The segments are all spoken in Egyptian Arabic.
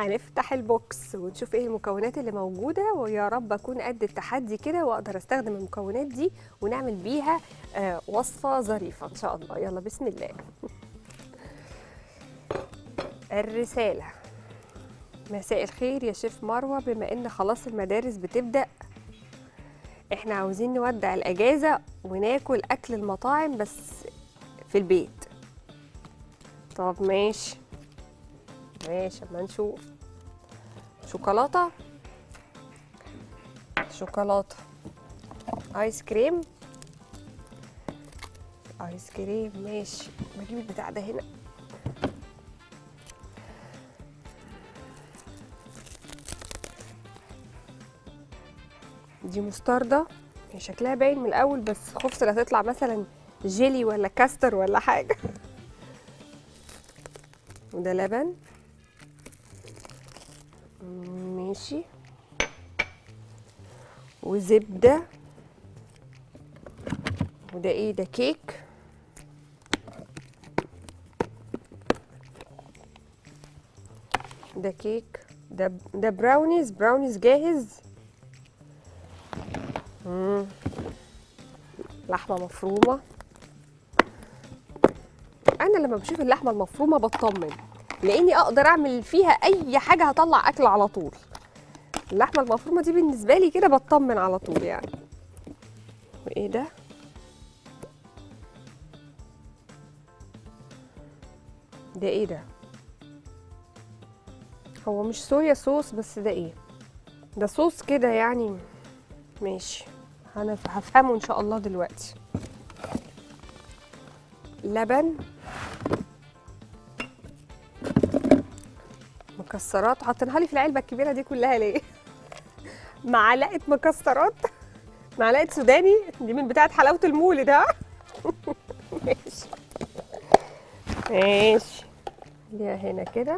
هنفتح البوكس ونشوف ايه المكونات اللي موجوده ويا رب اكون قد التحدي كده واقدر استخدم المكونات دي ونعمل بيها آه وصفه ظريفه ان شاء الله يلا بسم الله الرساله مساء الخير يا شيف مروه بما ان خلاص المدارس بتبدا احنا عاوزين نودع الاجازه وناكل اكل المطاعم بس في البيت طب ماشي ماشي اما نشوف شوكولاته شوكولاته ايس كريم ايس كريم ماشي بجيب البتاع ده هنا دي مستردة هي شكلها باين من الاول بس خفت لا تطلع مثلا جيلي ولا كاستر ولا حاجه وده لبن ماشي وزبدة وده ايه ده كيك ده كيك ده ده براونيز براونيز جاهز مم. لحمة مفرومة انا لما بشوف اللحمة المفرومة بطمن لاني اقدر اعمل فيها اي حاجه هطلع اكل على طول اللحمه المفرومه دي بالنسبه لي كده بطمن على طول يعني وايه ده ده ايه ده هو مش صويا صوص بس ده ايه ده صوص كده يعني ماشي انا هفهمه ان شاء الله دلوقتي لبن مكسرات حاطينها لي في العلبه الكبيره دي كلها ليه معلقه مكسرات معلقه سوداني دي من بتاعه حلاوه المولد ها ماشي ماشي ليها هنا كده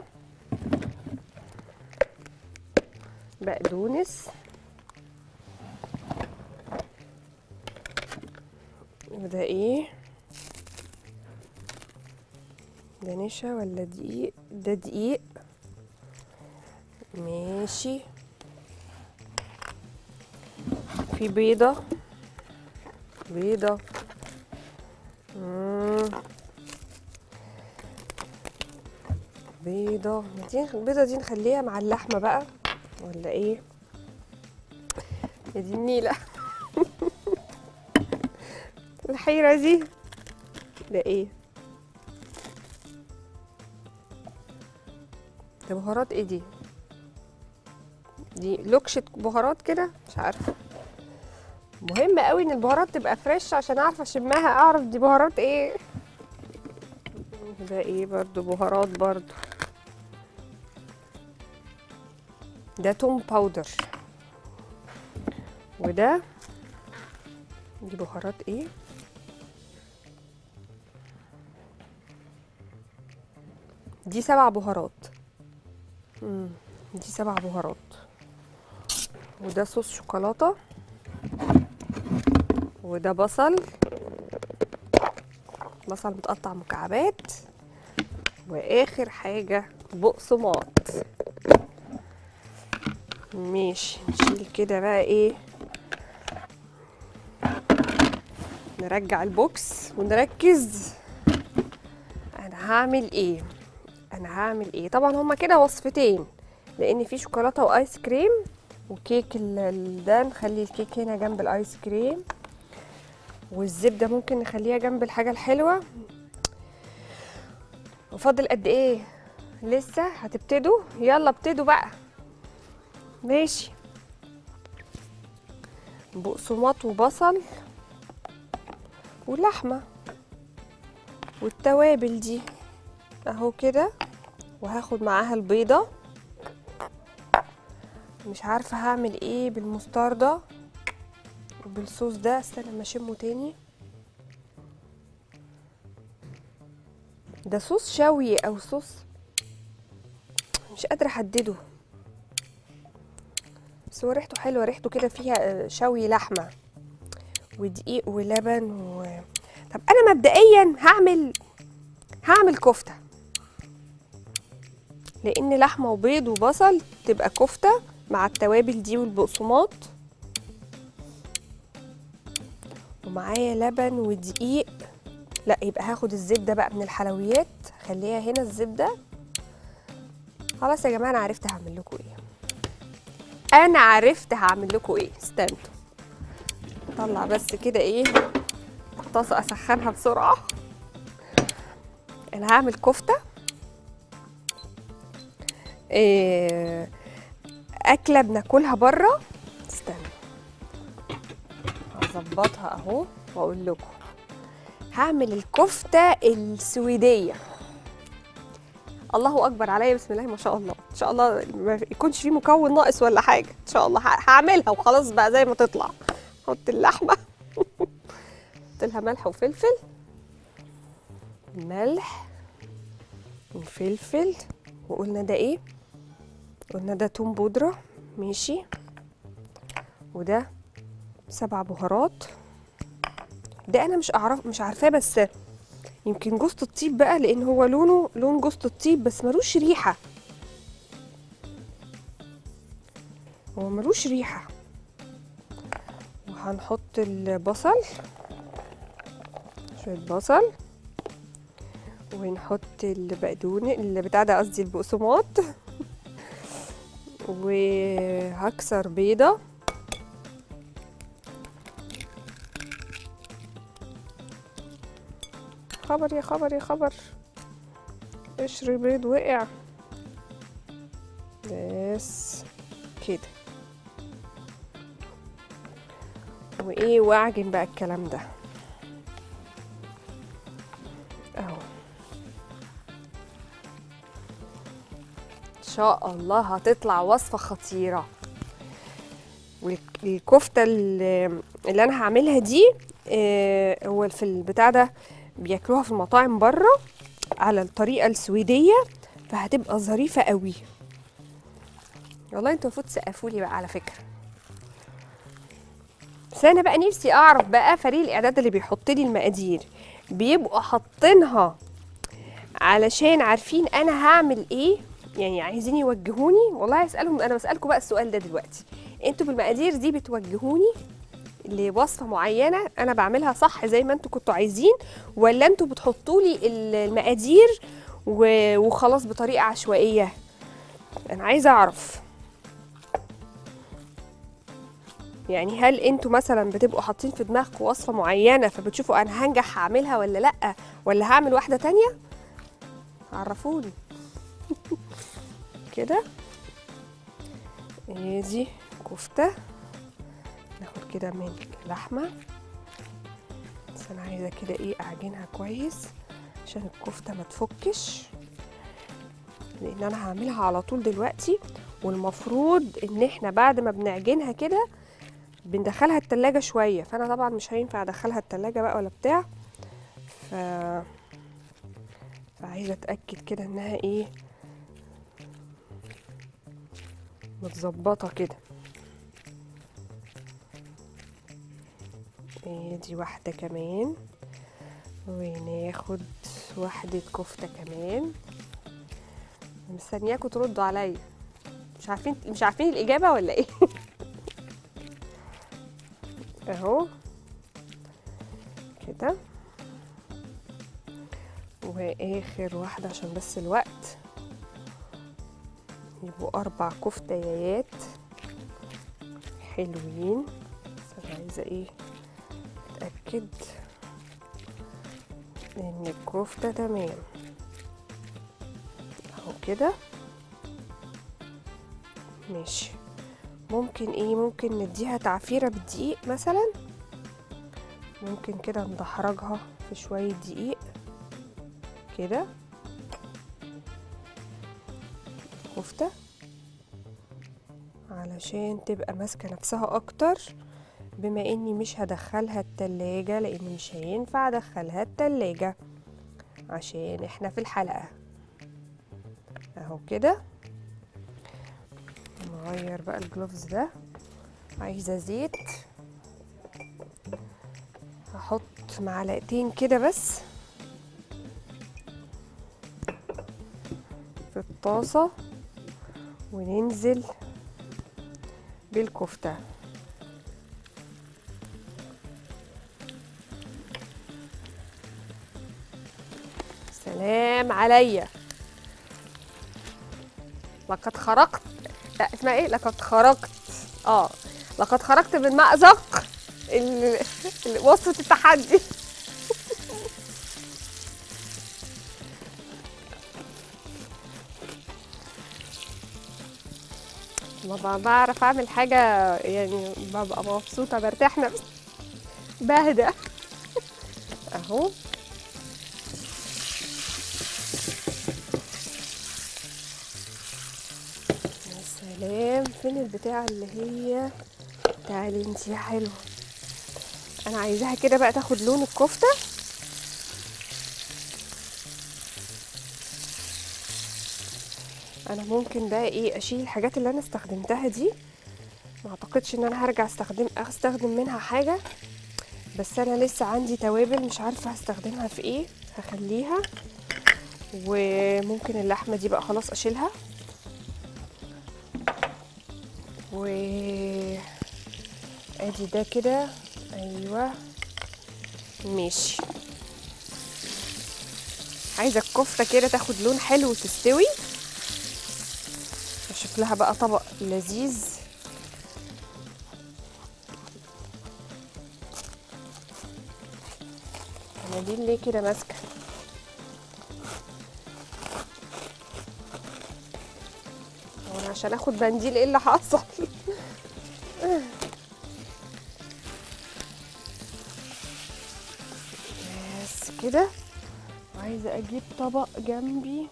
بقدونس وده ايه ده نشا ولا دقيق ده دقيق ماشي في بيضة بيضة مم. بيضة دي البيضة دي نخليها مع اللحمة بقى ولا ايه يا دي النيلة الحيرة دي ده ايه ده بهارات ايه دي دي لوكشة بهارات كده مش عارفه مهم قوي ان البهارات تبقى فريش عشان اعرف اشمها اعرف دي بهارات ايه ده ايه برضو بهارات برضو ده توم باودر وده دي بهارات ايه دي سبع بهارات مم. دي سبع بهارات وده صوص شوكولاته وده بصل بصل متقطع مكعبات واخر حاجه بقسماط ماشي نشيل كده بقى ايه نرجع البوكس ونركز انا هعمل ايه انا هعمل ايه طبعا هما كده وصفتين لان في شوكولاته وايس كريم وكيك ال- ال- ده نخلي الكيك هنا جنب الايس كريم والزبده ممكن نخليها جنب الحاجه الحلوه وفاضل قد ايه لسه هتبتدوا يلا ابتدوا بقى ماشي بقسماط وبصل ولحمه والتوابل دي اهو كده وهاخد معاها البيضه مش عارفه هعمل ايه بالمستردة بالصوص ده استنى اما اشمه تاني ده صوص شوي او صوص مش قادره احدده بس هو ريحته حلوه ريحته كده فيها آه، شوي لحمه ودقيق ولبن و... طب انا مبدئيا هعمل هعمل كفته لان لحمه وبيض وبصل تبقى كفته مع التوابل دي والبقسماط ومعايا لبن ودقيق لا يبقى هاخد الزبده بقى من الحلويات خليها هنا الزبده خلاص يا جماعه انا عرفت هعمل لكم ايه انا عرفت هعمل لكم ايه استنوا طلع بس كده ايه الطاسه اسخنها بسرعه انا هعمل كفته إيه اكله بناكلها بره استنى هظبطها اهو واقول لكم هعمل الكفته السويديه الله اكبر عليا بسم الله ما شاء الله ان شاء الله ما يكونش فيه مكون ناقص ولا حاجه ان شاء الله ه- هعملها وخلاص بقى زي ما تطلع احط اللحمه احط لها ملح وفلفل ملح وفلفل وقلنا ده ايه قلنا ده توم بودره ماشي وده سبع بهارات ده انا مش اعرف مش عارفاه بس يمكن جوزة الطيب بقى لان هو لونه لون جوزة الطيب بس ملوش ريحه هو ملوش ريحه وهنحط البصل شويه بصل ونحط البقدون اللي بتاع ده قصدي البقسماط وهكسر بيضه خبر يا خبر يا خبر قشر بيض وقع بس كده وايه واعجن بقى الكلام ده اهو ان شاء الله هتطلع وصفه خطيره والكفته اللي اللي انا هعملها دي آه، هو في البتاع ده بياكلوها في المطاعم بره على الطريقه السويديه فهتبقى ظريفه قوي والله انتوا المفروض تسقفوا لي بقى على فكره بس انا بقى نفسي اعرف بقى فريق الاعداد اللي بيحط لي المقادير بيبقوا حاطينها علشان عارفين انا هعمل ايه يعني عايزين يوجهوني والله هسالهم انا بسالكم بقى السؤال ده دلوقتي انتوا بالمقادير دي بتوجهوني لوصفه معينه انا بعملها صح زي ما انتوا كنتوا عايزين ولا انتوا بتحطوا لي المقادير و- وخلاص بطريقه عشوائيه انا عايزه اعرف يعني هل انتوا مثلا بتبقوا حاطين في دماغكم وصفه معينه فبتشوفوا انا هنجح هعملها ولا لا ولا هعمل واحده تانية عرفوني كده ادي كفته ناخد كده من اللحمه بس انا عايزه كده ايه اعجنها كويس عشان الكفته ما تفكش لان انا هعملها على طول دلوقتي والمفروض ان احنا بعد ما بنعجنها كده بندخلها التلاجة شوية فانا طبعا مش هينفع ادخلها التلاجة بقى ولا بتاع ف فعايزة اتأكد كده انها ايه متظبطة كده ادي واحدة كمان وناخد واحدة كفتة كمان مستنياكوا تردوا عليا مش عارفين مش عارفين الإجابة ولا ايه اهو كده واخر واحدة عشان بس الوقت يبقوا اربع كفتيات حلوين بس انا عايزة ايه اتأكد ان الكفتة تمام اهو كده ماشي ممكن ايه ممكن نديها تعفيرة بالدقيق مثلا ممكن كده ندحرجها في شوية دقيق كده كفتة علشان تبقى ماسكة نفسها اكتر بما اني مش هدخلها التلاجة لان مش هينفع ادخلها التلاجة عشان احنا في الحلقة اهو كده نغير بقى الجلوفز ده عايزة زيت هحط معلقتين كده بس في الطاسة وننزل بالكفتة سلام عليا لقد خرقت لا اسمها ايه لقد خرقت اه لقد خرجت من مأزق ال- ال- وصفة التحدي ما ب- بعرف اعمل حاجة يعني ببقى مبسوطة برتاح نفسي بهدى اهو يا سلام فين البتاع اللي هي تعالي انتي يا حلوة انا عايزاها كده بقى تاخد لون الكفتة انا ممكن بقى ايه اشيل الحاجات اللي انا استخدمتها دي ما اعتقدش ان انا هرجع استخدم استخدم منها حاجة بس انا لسه عندي توابل مش عارفة هستخدمها في ايه هخليها وممكن اللحمة دي بقى خلاص اشيلها و ادي ده كده ايوه ماشي عايزه الكفته كده تاخد لون حلو وتستوي اشوف لها بقى طبق لذيذ انا دي ليه كده ماسكه هو انا عشان اخد بنديل ايه اللي حصل بس كده عايزه اجيب طبق جنبي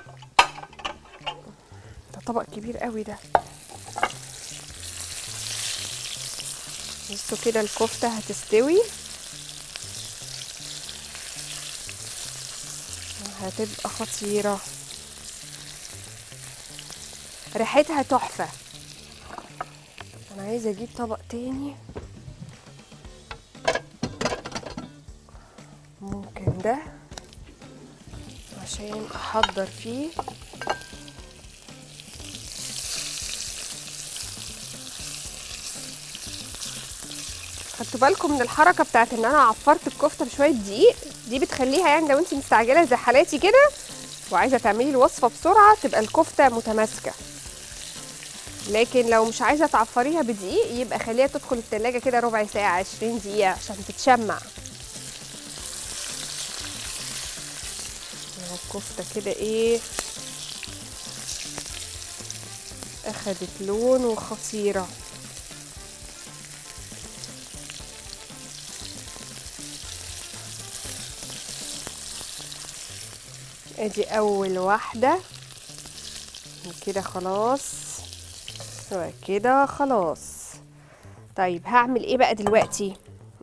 ده طبق كبير قوي ده بصوا كده الكفته هتستوي هتبقى خطيره ريحتها تحفه انا عايزه اجيب طبق تاني ممكن ده عشان احضر فيه خدتوا بالكم من الحركه بتاعت ان انا عفرت الكفته بشويه دقيق دي بتخليها يعني لو انت مستعجله زي حالاتي كده وعايزه تعملي الوصفه بسرعه تبقى الكفته متماسكه لكن لو مش عايزه تعفريها بدقيق يبقى خليها تدخل التلاجة كده ربع ساعه 20 دقيقه عشان تتشمع اهو الكفته كده ايه اخدت لون وخطيره ادي اول واحده كده خلاص كده خلاص طيب هعمل ايه بقى دلوقتي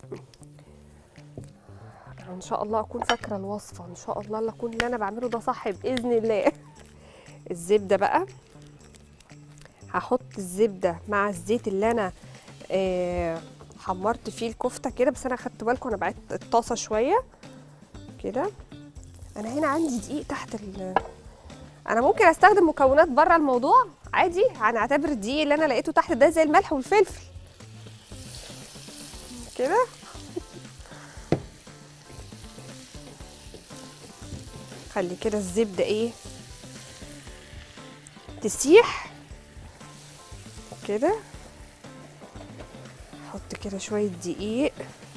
ان شاء الله اكون فاكره الوصفه ان شاء الله لا اكون اللي انا بعمله ده صح باذن الله الزبده بقى هحط الزبده مع الزيت اللي انا آه حمرت فيه الكفته كده بس انا خدت بالكم انا بعت الطاسه شويه كده انا هنا عندي دقيق تحت ال انا ممكن استخدم مكونات بره الموضوع عادي هنعتبر الدقيق اللي انا لقيته تحت ده زي الملح والفلفل كده خلي كده الزبده ايه تسيح كده احط كده شويه دقيق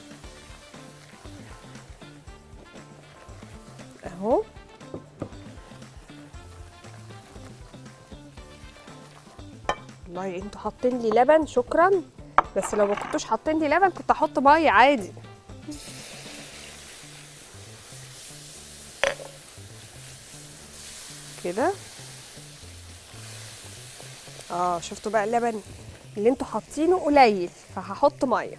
اهو والله انتوا حاطين لي لبن شكرا بس لو ما كنتوش حاطين لي لبن كنت احط ميه عادي كده اه شفتوا بقى اللبن اللي انتوا حاطينه قليل فهحط ميه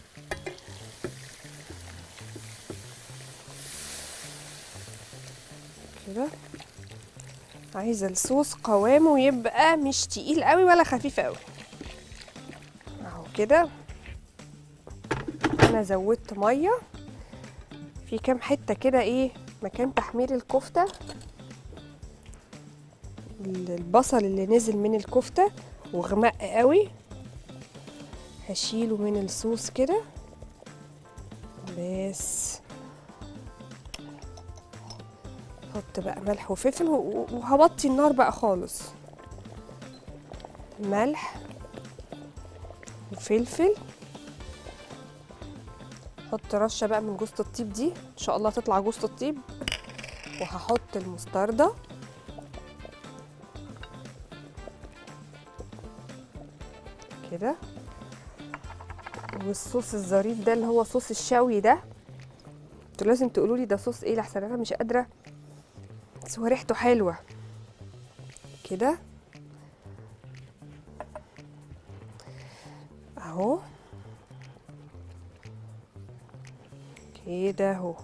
كده عايزه الصوص قوامه يبقى مش تقيل قوي ولا خفيف قوي اهو كده انا زودت ميه في كام حته كده ايه مكان تحمير الكفته البصل اللي نزل من الكفتة وغمق قوي هشيله من الصوص كده بس حط بقى ملح وفلفل و- وهوطي النار بقى خالص ملح وفلفل حط رشه بقى من جوزة الطيب دي ان شاء الله تطلع جوزة الطيب وهحط المستردة كده والصوص الظريف ده اللي هو صوص الشوي ده انتوا لازم تقولوا لي ده صوص ايه لحسن انا مش قادره بس هو ريحته حلوه كده اهو كده اهو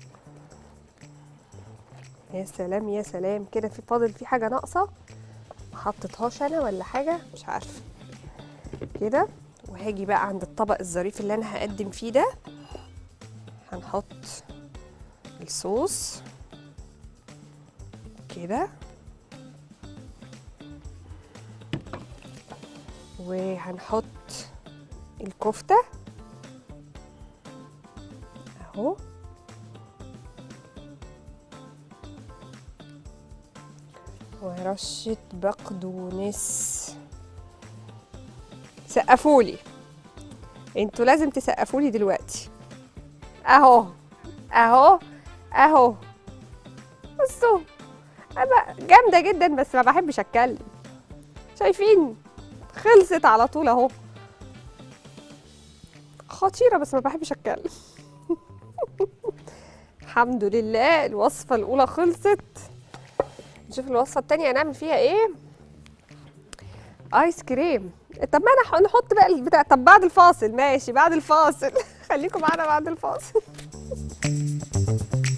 يا سلام يا سلام كده في فاضل في حاجه ناقصه ما حطيتهاش انا ولا حاجه مش عارفه كده وهاجي بقى عند الطبق الظريف اللي انا هقدم فيه ده هنحط الصوص كده وهنحط الكفتة اهو ورشة بقدونس سقفولي انتوا لازم تسقفولي دلوقتي اهو اهو اهو بصوا انا جامده جدا بس ما بحبش اتكلم شايفين خلصت على طول اهو خطيره بس ما بحبش اتكلم الحمد لله الوصفه الاولى خلصت نشوف الوصفه التانية هنعمل فيها ايه ايس كريم طب ما انا ح- نحط بقى البتاع طب بعد الفاصل ماشي بعد الفاصل خليكم معانا بعد الفاصل